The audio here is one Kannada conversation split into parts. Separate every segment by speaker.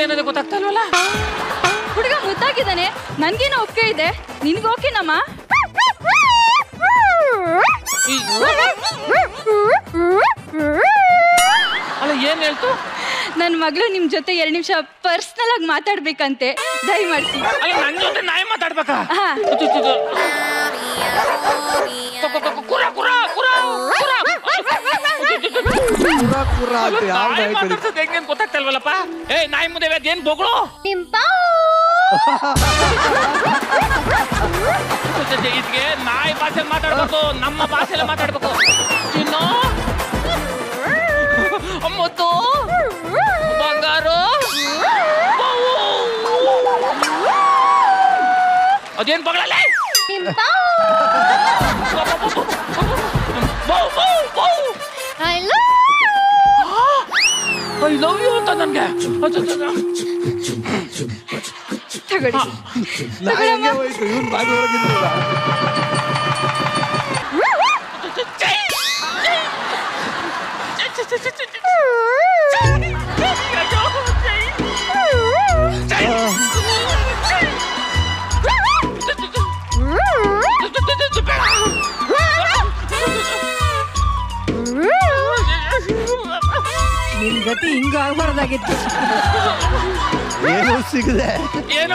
Speaker 1: ಮುದ್ದಾಗಿದೆ ಅನ್ನೋದೇ ಗೊತ್ತಾಗ್ತಾ ಇಲ್ವಲ್ಲ
Speaker 2: ಹುಡುಗ ಮುದ್ದಾಗಿದ್ದಾನೆ ನನ್ಗೇನು ಒಪ್ಪಿಗೆ ಇದೆ ನಿನ್ಗೆ ಓಕೆನಮ್ಮ
Speaker 1: ಈ- ಅಲ್ಲ ಏನ್ ಹೇಳ್ತು
Speaker 2: ನನ್ನ ಮಗಳು ನಿಮ್ ಜೊತೆ ಎರಡು ನಿಮಿಷ ಪರ್ಸನಲ್ ಆಗಿ ಮಾತಾಡ್ಬೇಕಂತೆ ದಯಮಾಡಿಸಿ
Speaker 1: ಅಲ್ಲ ನನ್ ಜೊತೆ ನಾಯಿ ಮಾತಾಡ್ಬೇಕಾ
Speaker 2: ಹಾ.
Speaker 1: ತು, ತು, ತು. ಕು, ಕು, ಕು, ಕುರ ಕುರ ಕುರ ಕುರ
Speaker 3: ಪುರ ಪುರ ಅಂತ ಯಾವ
Speaker 1: ನಾಯಿ
Speaker 3: ನಾಯಿ ಕಡಿ
Speaker 1: ಮಾತಾಡ್ಸೋದು ಹೆಂಗೆ ಅಂತ ಗೊತ್ತಾಗ್ತಾ ಇಲ್ವಲ್ಲಪ್ಪ ಏ ನಾಯಿ ಮುಂದೆ ಅದೇನ್ ಬೊಗಳು ಇದಕ್ಕೆ ನಾಯಿ ಭಾಷೆ ಮಾತಾಡ್ಬೇಕು ನಮ್ಮ ಭಾಷೆಲ್ಲ ಮಾತಾಡ್ಬೇಕು ಇನ್ನು ಮುತ್ತು ಬಂಗಾರು ಅದೇನ್ ಬಗಳಲ್ಲ ಐ ಲವ್ ಯು ಅಂತ ನನ್ಗೆ
Speaker 2: ತಗೊಳ್ಳಿ
Speaker 3: ನಾಯಿ ಹಂಗೆ ಹೋಯ್ತು ಇವ್ನು ಬಾಗಿ ಒಳಗಿದ್ರಲ್ಲ
Speaker 4: ನಿನ್ ಗತಿ ಹಿಂಗ ಆಗ್ಬಾರ್ದಾಗಿತ್ತು
Speaker 3: ಏನೂ ಸಿಗದೆ
Speaker 1: ಏನು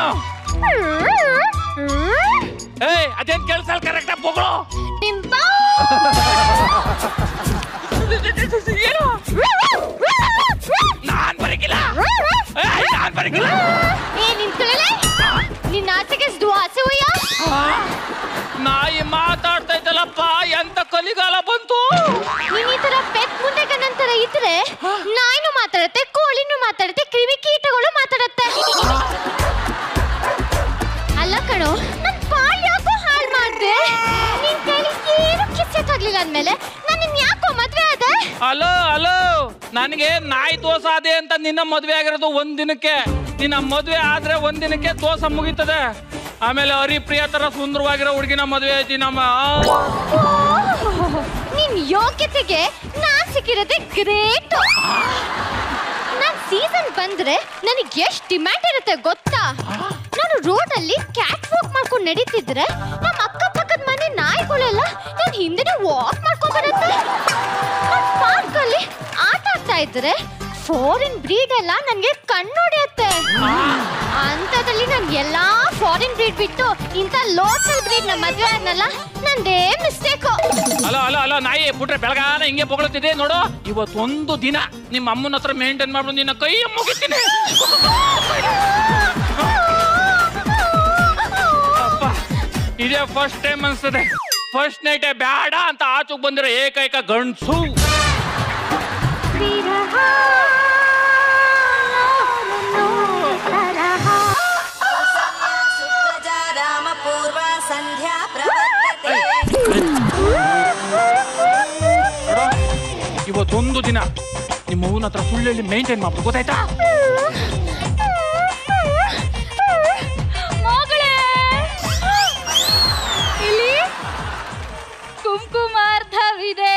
Speaker 1: ಏಯ್ ಅದೇನ್ ಕೆಲ್ಸ ಕರೆಕ್ಟ್ ಆಗಿ ಬೊಗಳು ಏನು ನಾನ್ ಬರಕಿಲ್ಲ ಏಯ್, ನಾನ್ ಬರಕಿಲ್ಲ
Speaker 5: ನಿನ್ನ ಆಚೆಗೆಸ್ದು ಆಸೆ ಹೋಯ್ಯ
Speaker 1: ಆ, ನಾಯಿ ಮಾತಾಡ್ತಾ ಇದ್ದಲ್ಲಪ್ಪ ಎಂತ ಕಲಿಗಾಲ ಬಂತು
Speaker 5: ನೀನ್ ಈ ತರ ಪೆಟ್ ಮುಂದೆ ನಂತರ ಇದ್ರೆ ನಾಯಿನೂ ಮಾತಾಡುತ್ತೆ ಕೋಳಿನೂ ಮಾತಾಡುತ್ತೆ ಕ್ರಿಮಿ ಕೀಟಗಳು ಮಾತಾಡುತ್ತೆ ಅಲ್ಲ ಕಣೋ ನನ್ ಬಾಳ್ ಯಾಕೋ ಹಾಳ್ ಮಾಡ್ದೆ ನಿನ್ ಕೈಲಿ ಏನು ಕಿಚ್ಚೆತ್ತಾಗ್ಲಿಲ್ಲ ಅಂದ್ಮೇಲೆ ನಾನು ನಿನ್ ಯಾಕೋ ಮದ್ವೆ ಆದೆ
Speaker 1: ಹಲೋ ಹಲೋ ನನಗೆ ನಾಯಿ ದೋಸ ಅದೇ ಅಂತ ನಿನ್ನ ಮದ್ವೆ ಆಗಿರೋದು ಒಂದ್ ದಿನಕ್ಕೆ ನಿನ್ನ ಮದ್ವೆ ಆದ್ರೆ ಒಂದ್ ದಿನಕ್ಕೆ ದೋಸ ಮುಗೀತದೆ ಆಮೇಲೆ ಹರಿಪ್ರಿಯ ತರ ಸುಂದರವಾಗಿರೋ ಹುಡುಗಿನ ಮದ್ವೆ ಐತಿ ನಮ್ಮ
Speaker 5: ನಿನ್ ಯೋಗ್ಯತೆಗೆ ನಾನ್ ಸಿಕ್ಕಿರೋದೇ ಗ್ರೇಟ್ ನಾನ್ ಸೀಸನ್ ಬಂದ್ರೆ ನನಗೆ ಎಷ್ಟ್ ಡಿಮ್ಯಾಂಡ್ ಇರುತ್ತೆ ಗೊತ್ತಾ ನಾನು ರೋಡ್ ಅಲ್ಲಿ ಕ್ಯಾಟ್ ವಾಕ್ ಮಾಡ್ಕೊಂಡು ನಡೀತಿದ್ರೆ ನಮ್ಮ ಅಕ್ಕಪಕ್ಕದ ಮನೆ ನಾಯಿಗಳೆಲ್ಲ ನನ್ ಹಿಂದೆ ವಾಕ್ ಮಾಡ್ಕೊಂಡ್ ಬರುತ್ತೆ ಪಾರ್ಕ್ ಅಲ್ಲಿ ಆಟ ಆಡ್ತಾ ಇದ್ರೆ ಫಾರಿನ್ ಬ್ರೀಡ್ ಎಲ್ಲ ನನ್ಗೆ ಕಣ್ಣೊಡೆಯುತ್ತೆ ಅಂತದ್ರಲ್ಲಿ ನಾನ್ ಎಲ್ಲಾ ಫಾರಿನ್ ಬ್ರೀಡ್ ಬಿಟ್ಟು ಇಂಥ ಲೋಕಲ್ ಬ್ರೀಡ್ ನ ಮದ್ವೆ ಆದ್ನಲ್ಲ ನಂದೇ ಮಿಸ್ಟೇಕು
Speaker 1: ಹಲೋ ಹಲೋ ಹಲೋ ನಾಯಿ ಬಿಟ್ರೆ ಬೆಳಗಾನ ಹಿಂಗೆ ಬೊಗಳುತ್ತಿದೆ ನೋಡು ಇವತ್ತೊಂದು ದಿನ ನಿಮ್ಮ ಅಮ್ಮನ ಹತ್ರ ಮೇಂಟೈನ್ ಮಾಡ್ಬಿಟ್ಟು ನಿನ್ನ ಕೈ ಮುಗಿತೀನಿ ಅಪ್ಪ ಇದೇ ಫಸ್ಟ್ ಟೈಮ್ ಅನ್ಸ್ತದೆ ಫಸ್ಟ್ ನೈಟೇ ಬೇಡ ಅಂತ ಆಚೆಗೆ ಬಂದಿರೋ ಏಕೈಕ ಗಂಡ್ಸು
Speaker 6: रामपूर्वा सन्ध्या प्रवर्तते
Speaker 1: ಇವತ್ತೊಂದು ದಿನ ನಿಮ್ಮ ಅವ್ವನ ಹತ್ರ ಸುಳ್ಳಲ್ಲಿ ಮೇಂಟೈನ್ ಮಾಡ್ಬಿಟ್ಟು ಗೊತ್ತಾಯ್ತಾ
Speaker 2: ಮಗಳೇ ಇಲ್ಲಿ ಕುಂಕುಮಾರ್ಧವಿದೆ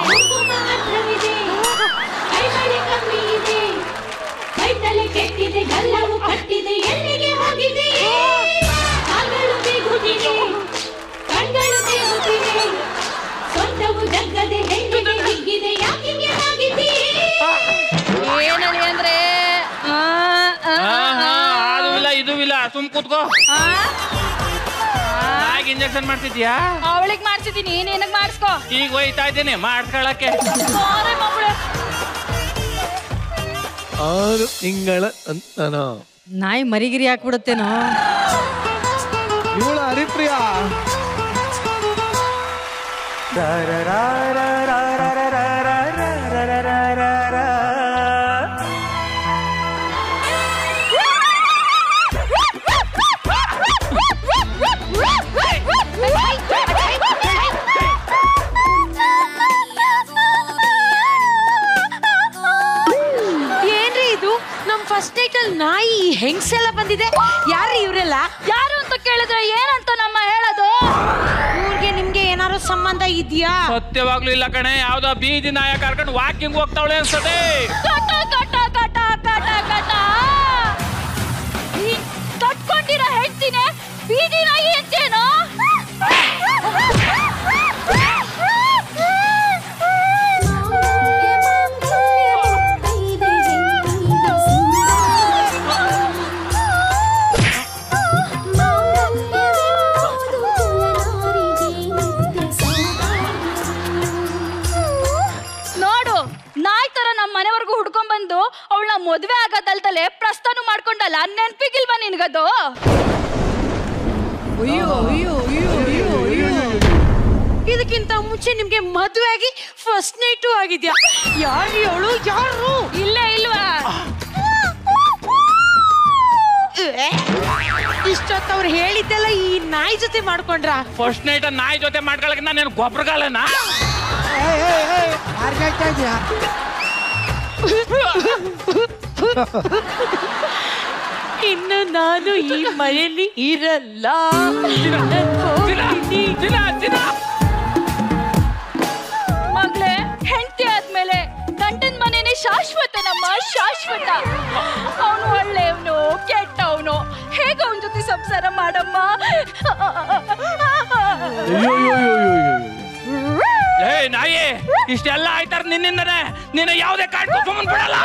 Speaker 7: ಕೆಟ್ಟಿದೆ ಗಲ್ಲವು ಕಟ್ಟಿದೆ ಎಲ್ಲಿಗೆ ಹೋಗಿದೆ ಕಾಲ್ಗಳು ಬೀಗುತ್ತಿದೆ ಕಣ್ಗಳು ತೇಗುತ್ತಿವೆ ಸ್ವಂತವು ಜಗ್ಗದೆ ಹೆಣ್ಣಿಗೆ ಹಿಗ್ಗಿದೆ ಯಾಕಿಗೆ ಆಗಿದೆ
Speaker 2: ಏನಳಿ ಅಂದ್ರೆ ಆ, ಆ,
Speaker 1: ಆಹಾ,
Speaker 2: ಆ,
Speaker 1: ಅದು ಇಲ್ಲ ಇದು ಇಲ್ಲ ಸುಮ್ ಕೂತ್ಕೋ
Speaker 2: ಆ?
Speaker 1: ನಾಯಿಗೆ ಇಂಜೆಕ್ಷನ್ ಮಾಡ್ತಿದ್ಯಾ
Speaker 2: ಅವಳಿಗೆ ಮಾಡ್ಸಿದ್ದೀನಿ ಏನೇನಕ್ ಮಾಡಿಸ್ಕೋ
Speaker 1: ಈಗ ಹೋಯ್ತಾ ಇದ್ದೀನಿ ಮಾಡ್ಕೊಳಕ್ಕೆ
Speaker 2: ಸಾರಿ ಮಗಳೇ
Speaker 3: ಆರು ತಿಂಗಳ ಅಂತನೋ
Speaker 4: ನಾಯಿ ಮರಿಗಿರಿ ಹಾಕ್ಬಿಡುತ್ತೇನೋ
Speaker 3: ಇವಳ ಹರಿಪ್ರಿಯ
Speaker 4: ಏನ್ರಿ ಇದು ನಮ್ ಫಸ್ಟ್ ನೈಟ್ ಅಲ್ಲಿ ನಾಯಿ ಹೆಂಗ್ಸೆಲ್ಲ ಬಂದಿದೆ ಯಾರು ಇವರೆಲ್ಲ
Speaker 2: ಯಾರು ಅಂತ ಕೇಳಿದ್ರೆ ಏನಂತ ನಮ್ಮ ಹೇಳೋದು
Speaker 4: ಊರ್ಗೆ ನಿಮ್ಗೆ ಏನಾದ್ರು ಸಂಬಂಧ ಇದೆಯಾ
Speaker 1: ಸತ್ಯವಾಗ್ಲೂ ಇಲ್ಲ ಕಣೆ ಯಾವ್ದೋ ಬೀದಿ ನಾಯ ಕರ್ಕೊಂಡು ವಾಕಿಂಗ್ ಹೋಗ್ತಾವಳೆ ಅನ್ಸದೆ
Speaker 2: ಕಟ ಕಟ ಕಟ ಕಟ ಕಟ ಬೀದಿ ನಾಯಿ ಅಂತೇನೋ ನೋಡು ನಾಯಿ ತರ ನಮ್ಮ ಮನೆವರೆಗೂ ಹುಡ್ಕೊಂಡ್ ಬಂದು ಅವಳನ್ನ ಮದ್ವೆ ಆಗೋದಲ್ದಲೆ ಪ್ರಸ್ಥಾನ ಮಾಡ್ಕೊಂಡಲ್ಲ ನೆನ್ಪಿಗಿಲ್ವಾ ನಿನ್ಗದು
Speaker 4: ಅಯ್ಯೋ ಅಯ್ಯೋ ಅಯ್ಯೋ ಅಯ್ಯೋ ಅಯ್ಯೋ ಇದಕ್ಕಿಂತ ಮುಂಚೆ ನಿಮ್ಗೆ ಮದುವೆ ಆಗಿ ಫಸ್ಟ್ ನೈಟು ಆಗಿದ್ಯಾ ಯಾರು ಅವಳು ಯಾರು
Speaker 2: ಇಲ್ಲೇ ಇಲ್ವಾ
Speaker 4: ಇಷ್ಟೊತ್ತು ಅವ್ರು ಹೇಳಿದ್ದೆಲ್ಲ ಈ ನಾಯಿ ಜೊತೆ ಮಾಡ್ಕೊಂಡ್ರ
Speaker 1: ಫಸ್ಟ್ ನೈಟ್ ನಾಯಿ ಜೊತೆ ಮಾಡ್ಕೊಳಕ್ಕೆ ನಾನು ಗೊಬ್ಬರಗಾಲನ
Speaker 3: ಯಾರ್ ಹೇಳ್ತಾ ಇದ್ಯಾ
Speaker 4: ಇನ್ನು ನಾನು ಈ ಮನೆಯಲ್ಲಿ ಇರಲ್ಲ ನಾನ್ ಹೋಗ್ತೀನಿ.
Speaker 1: ದಿನ ದಿನ
Speaker 2: ಮಗ್ಳೆ ಹೆಂಡತಿ ಆದ್ಮೇಲೆ ಗಂಡನ್ ಮನೆನೇ ಶಾಶ್ವತ ನಮ್ಮ ಶಾಶ್ವತ ಅವನು ಒಳ್ಳೆಯವನು ಕೆಟ್ಟವನು ಹೇಗ ಅವನ ಜೊತೆ ಸಂಸಾರ ಮಾಡಮ್ಮ
Speaker 3: ಅಯ್ಯೋ ಅಯ್ಯೋ ಅಯ್ಯೋ ಅಯ್ಯೋ ಅಯ್ಯೋ
Speaker 1: ಏ ನಾಯಿ ಇಷ್ಟೆಲ್ಲ ಆಯ್ತಾರ ನಿನ್ನಿಂದನೇ ನೀನು ಯಾವುದೇ ಕಾಡ್ಕೊ ಸುಮ್ಮನ್ ಬಿಡಲ್ಲ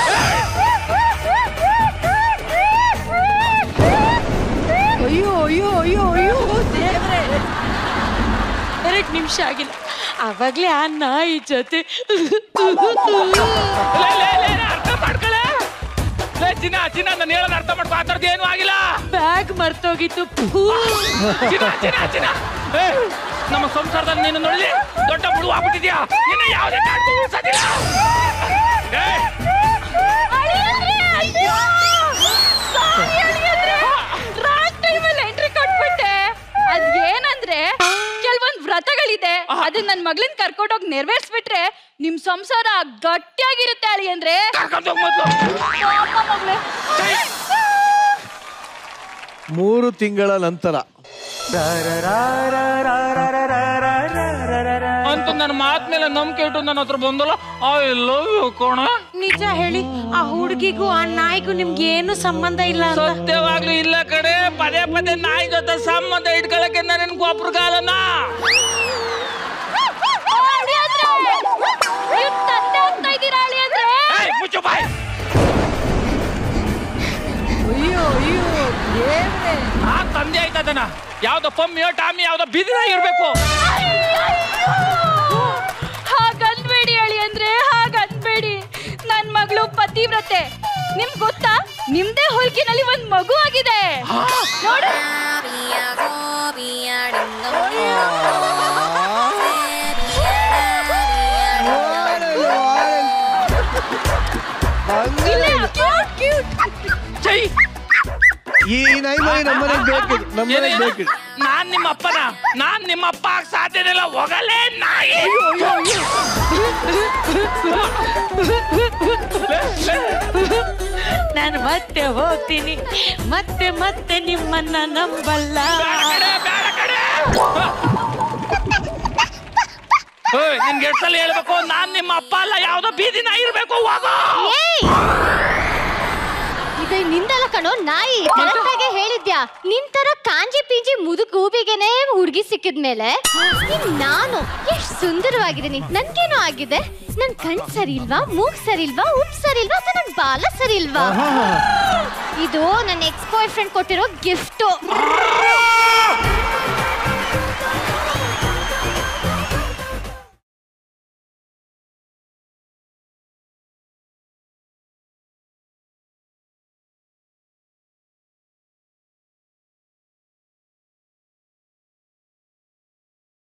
Speaker 4: ಅಯ್ಯೋ ಅಯ್ಯೋ ಅಯ್ಯೋ ಅಯ್ಯೋ ದೇವ್ರೆ ಎರಡು ನಿಮಿಷ ಆಗಿಲ್ಲ ಅವಾಗ್ಲೇ ಆ ನಾಯಿ ಜೊತೆ
Speaker 1: ಲೇ, ಲೇ, ಲೇ, ಅರ್ಥ ಮಾಡ್ಕೊಳೆ ಲೇ ಚಿನ್ನ ಚಿನ್ನ ನಾನು ಹೇಳೋದು ಅರ್ಥ ಮಾಡ್ಕೊ ಆ ಥರದ್ದು ಏನೂ ಆಗಿಲ್ಲ
Speaker 4: ಬ್ಯಾಗ್ ಮರ್ತೋಗಿತ್ತು ಫೂ.
Speaker 1: ಚಿನ್ನ ಚಿನ್ನ ಚಿನ್ನ ಏ, ನಮ್ಮ ಸಂಸಾರದಲ್ಲಿ ನೀನು ನೋಡಿ ದೊಡ್ಡ ಬುಡು ಆಗ್ಬಿಟ್ಟಿದ್ಯಾ ನಿನ್ನ ಯಾವುದೇ ಕಾಡ್ಕೊ ಉಳ್ಸೋದಿಲ್ಲ ಏ,
Speaker 2: ರಾಂಗ್ ಟೈಮಲ್ಲಿ ಎಂಟ್ರಿ ಕೊಟ್ಬಿಟ್ಟೆ ಅದ್ ಏನಂದ್ರೆ ಕೆಲವೊಂದ್ ವ್ರತಗಳಿದೆ ಅದನ್ನ ನನ್ ಮಗಳನ್ ಕರ್ಕೊಂಡೋಗಿ ನೆರವೇರ್ಸ್ಬಿಟ್ರೆ ನಿಮ್ ಸಂಸಾರ ಗಟ್ಟಿಯಾಗಿರುತ್ತೆ ಅಳಿ ಅಂದ್ರೆ
Speaker 1: ಕರ್ಕೊಂಡ್ ಹೋಗ್ ಮೊದ್ಲು
Speaker 2: ಮಗಳೇ
Speaker 3: ಮೂರು ತಿಂಗಳ ನಂತರ
Speaker 1: ಅಂತೂ ನನ್ನ ಮಾತ್ ಮೇಲೆ ನಂಬಿಕೆ ಇಟ್ಟು ನನ್ನ ಹತ್ರ ಬಂದಲ್ಲ ಐ ಲವ್ ಯು ಕೋಣ
Speaker 4: ನಿಜ ಹೇಳಿ ಆ ಹುಡುಗಿಗೂ ಆ ನಾಯಿಗೂ ನಿಮ್ಗೆ ಏನು ಸಂಬಂಧ ಇಲ್ಲ ಅಂತ
Speaker 1: ಸತ್ಯವಾಗ್ಲೂ ಇಲ್ಲ ಕಡೆ ಪದೇ ಪದೇ ನಾಯಿ ಜೊತೆ ಸಂಬಂಧ ಇಟ್ಕೊಳಕ್ಕೆ ನನ್ನ ಗೊಬ್ಬರಗಾಲನ
Speaker 2: ಅಳಿ ಅಂದ್ರೆ ನೀವ್ ತಂದೆ ಆಗ್ತಾ ಇದ್ದೀರಾ ಅಳಿ ಅಂದ್ರೆ
Speaker 1: ಮುಚ್ಚು ಬಾಯ್
Speaker 4: ಅಯ್ಯೋ ಅಯ್ಯೋ ದೇವ್ರೆ
Speaker 1: ಆ ತಂದೆ ಆಯ್ತದನ ಯಾವ್ದೋ ಪಮ್ಮಿಯೋ ಟಾಮಿ ಯಾವ್ದೋ ಬಿದಿರ ಇರ್ಬೇಕು
Speaker 2: ಹಾಗನ್ಬೇಡಿ ಅಳಿ ಅಂದ್ರೆ ಹಾಗನ್ಬೇಡಿ ನನ್ ಮಗಳು ಪತಿವ್ರತೆ ನಿಮ್ಗ್ ಗೊತ್ತಾ ನಿಮ್ದೇ ಹೊಲ್ಕಿನಲ್ಲಿ ಒಂದ್ ಮಗು ಆಗಿದೆ ನೋಡಿ
Speaker 3: ಹಂಗೆ
Speaker 2: ಕ್ಯೂಟ್ ಕ್ಯೂಟ್
Speaker 1: ಚೈ
Speaker 3: ಈ ನಾಯಿ ಮನೆ ನಮ್ಮನೆಗೆ ಬೇಕಿದ್ರು ನಮ್ಮನೆಗೆ ಬೇಕಿದ್ರು
Speaker 1: ನಾನ್ ನಿಮ್ಮ ಅಪ್ಪನ ನಾನ್ ನಿಮ್ಮ ಅಪ್ಪ ಆಗ್ ಸಾಧ್ಯನೇ ಇಲ್ಲ ಹೋಗಲೇ ನಾಯಿ
Speaker 4: ನಾನು ಮತ್ತೆ ಹೋಗ್ತೀನಿ ಮತ್ತೆ ಮತ್ತೆ ನಿಮ್ಮನ್ನ ನಂಬಲ್ಲ
Speaker 1: ಬೇಡ ಕಡೆ ಬೇಡ ಕಡೆ ಏಯ್, ನಿನ್ಗೆ ಎಷ್ಟು ಸಲ ಹೇಳ್ಬೇಕು ನಾನ್ ನಿಮ್ಮ ಅಪ್ಪ ಅಲ್ಲ ಯಾವ್ದೋ ಬೀದಿ ನಾಯಿ ಇರ್ಬೇಕು ಹೋಗೋ
Speaker 5: ಏಯ್ ಇದು ನಿಂದಲ್ಲ ಕಣೋ ನಾಯಿ ಕರೆಕ್ಟ್ ಆಗಿ ಹೇಳಿದ್ಯಾ ನಿನ್ ತರ ಕಾಂಜಿ ಪಿಂಜಿ ಮುದುಕ್ ಗೂಬಿಗೆನೆ ಹುಡುಗಿ ಸಿಕ್ಕಿದ್ಮೇಲೆ ಇನ್ ನಾನು ಎಷ್ಟ್ ಸುಂದರವಾಗಿದ್ದೀನಿ ನನ್ಗೇನೋ ಆಗಿದೆ ನನ್ ಕಣ್ ಸರಿ ಇಲ್ವಾ ಮೂಗ್ ಸರಿ ಇಲ್ವಾ ಉಪ್ ಸರಿ ಇಲ್ವಾ ಅಥವಾ ನನ್ ಬಾಲ ಸರಿ ಇಲ್ವಾ ಇದು ನನ್ನ ಎಕ್ಸ್ ಬಾಯ್ ಫ್ರೆಂಡ್ ಕೊಟ್ಟಿರೋ ಗಿಫ್ಟು